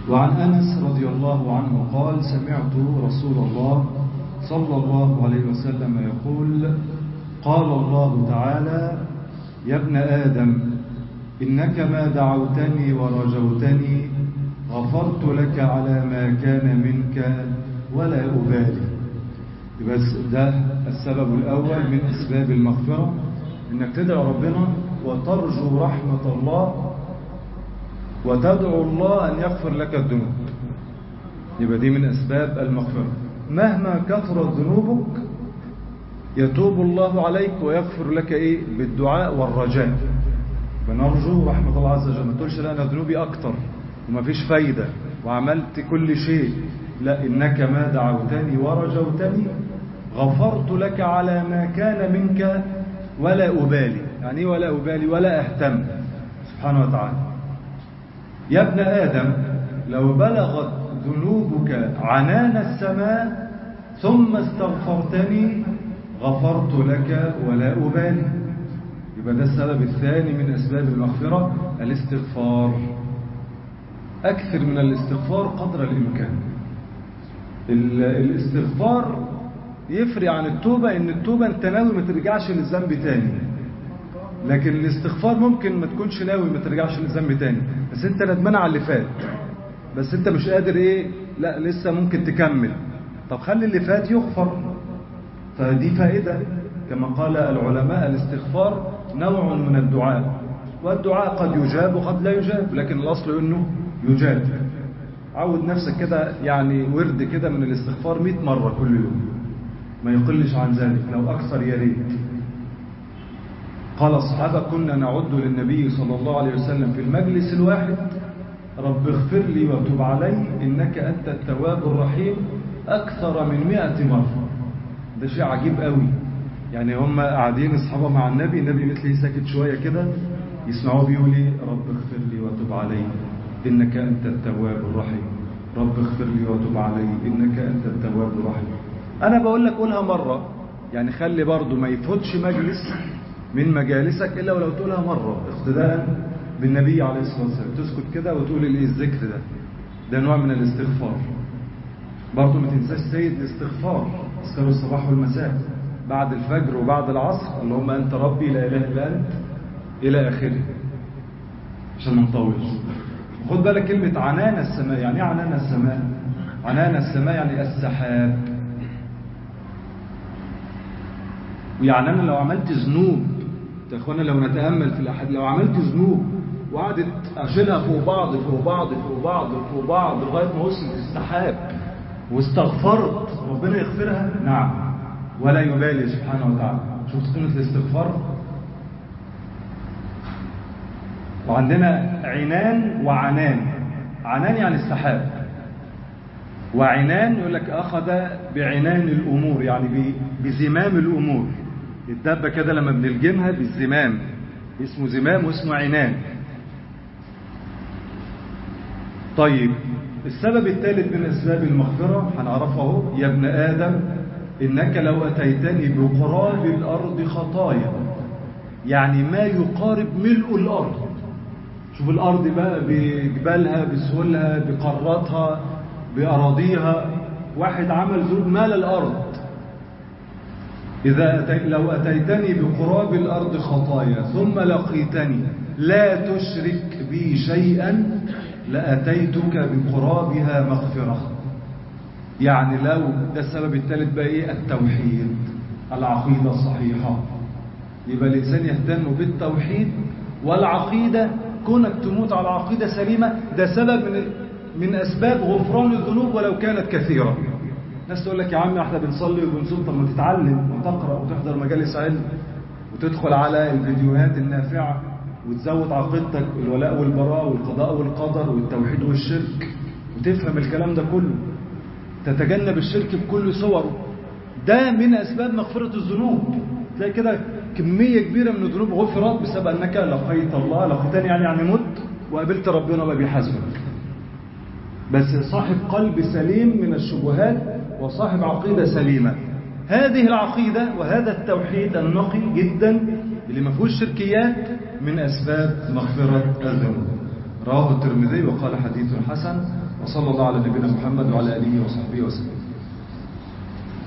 وعن أنس رضي الله عنه قال سمعت رسول الله صلى الله عليه وسلم يقول قال الله تعالى يا ابن آدم إنك ما دعوتني ورجوتني غفرت لك على ما كان منك ولا أبالي بس ده السبب الأول من أسباب المغفرة إنك تدعو ربنا وترجو رحمة الله وتدعو الله أن يغفر لك الذنوب يبقى دي من أسباب المغفرة مهما كثرت ذنوبك يتوب الله عليك ويغفر لك إيه بالدعاء والرجاء بنرجو رحمة الله عز وجل ما تقولش لا أنا ذنوبي أكتر وما فيش فايدة وعملت كل شيء لا إنك ما دعوتني ورجوتني غفرت لك على ما كان منك ولا أبالي يعني ولا أبالي ولا أهتم سبحانه وتعالى يا ابن آدم لو بلغت ذنوبك عنان السماء ثم استغفرتني غفرت لك ولا أبالي يبقى ده السبب الثاني من أسباب المغفرة الاستغفار أكثر من الاستغفار قدر الإمكان الاستغفار يفرق عن التوبة إن التوبة أنت ناوي ما ترجعش للذنب تاني لكن الاستغفار ممكن ما تكونش ناوي ما ترجعش للذنب تاني بس أنت ندمان على اللي فات بس أنت مش قادر إيه لا لسه ممكن تكمل طب خلي اللي فات يغفر فدي فائدة كما قال العلماء الاستغفار نوع من الدعاء والدعاء قد يجاب وقد لا يجاب لكن الأصل أنه يجاب عود نفسك كده يعني ورد كده من الاستغفار 100 مرة كل يوم ما يقلش عن ذلك لو أكثر يا ريت قال الصحابة كنا نعد للنبي صلى الله عليه وسلم في المجلس الواحد رب اغفر لي وتب علي إنك أنت التواب الرحيم أكثر من مئة مرة ده شيء عجيب قوي يعني هم قاعدين الصحابة مع النبي النبي مثلي ساكت شوية كده يسمعوه بيقول لي رب اغفر لي وتب علي إنك أنت التواب الرحيم رب اغفر لي وتب علي إنك أنت التواب الرحيم أنا بقول لك قولها مرة يعني خلي برضو ما يفوتش مجلس من مجالسك إلا ولو تقولها مرة اقتداء بالنبي عليه الصلاة والسلام تسكت كده وتقول الايه الذكر ده ده نوع من الاستغفار برضو ما تنساش سيد الاستغفار اذكار الصباح والمساء بعد الفجر وبعد العصر اللهم أنت ربي لا إله إلا أنت إلى آخره عشان ما نطولش خد بالك كلمة عنان السماء يعني ايه عنان السماء عنان السماء يعني السحاب ويعني أنا لو عملت ذنوب يا اخوانا لو نتأمل في الأحد لو عملت ذنوب وقعدت أشيلها فوق بعض فوق بعض فوق بعض فوق بعض لغاية ما وصلت السحاب واستغفرت ربنا يغفرها نعم ولا يبالي سبحانه وتعالى شفت قيمة الاستغفار وعندنا عنان وعنان عنان يعني السحاب وعنان يقول لك أخذ بعنان الأمور يعني بزمام الأمور الدابة كده لما بنلجمها بالزمام اسمه زمام واسمه عنان طيب السبب الثالث من أسباب المغفرة هنعرفه اهو يا ابن آدم إنك لو أتيتني بقراب الأرض خطايا يعني ما يقارب ملء الأرض شوف الأرض بقى بجبالها بسهولها بقاراتها بأراضيها واحد عمل ذنوب مال الأرض إذا أتي لو أتيتني بقراب الأرض خطايا ثم لقيتني لا تشرك بي شيئا لأتيتك بقرابها مغفرة يعني لو ده السبب الثالث بقى إيه التوحيد العقيدة الصحيحة يبقى الإنسان يهتم بالتوحيد والعقيدة كونك تموت على عقيدة سليمة ده سبب من من أسباب غفران الذنوب ولو كانت كثيرة ناس تقول لك يا عم احنا بنصلي وبنصوم طب ما تتعلم وتقرأ وتحضر مجالس علم وتدخل على الفيديوهات النافعة وتزود عقيدتك الولاء والبراء والقضاء والقدر والتوحيد والشرك وتفهم الكلام ده كله تتجنب الشرك بكل صوره ده من أسباب مغفرة الذنوب تلاقي كده كمية كبيرة من الذنوب غفرت بسبب أنك لقيت الله لقيتني يعني يعني مت وقابلت ربنا ما بيحاسبك بس صاحب قلب سليم من الشبهات وصاحب عقيدة سليمة هذه العقيدة وهذا التوحيد النقي جدا اللي ما فيهوش شركيات من أسباب مغفرة الذنوب رواه الترمذي وقال حديث حسن وصلى الله على نبينا محمد وعلى آله وصحبه وسلم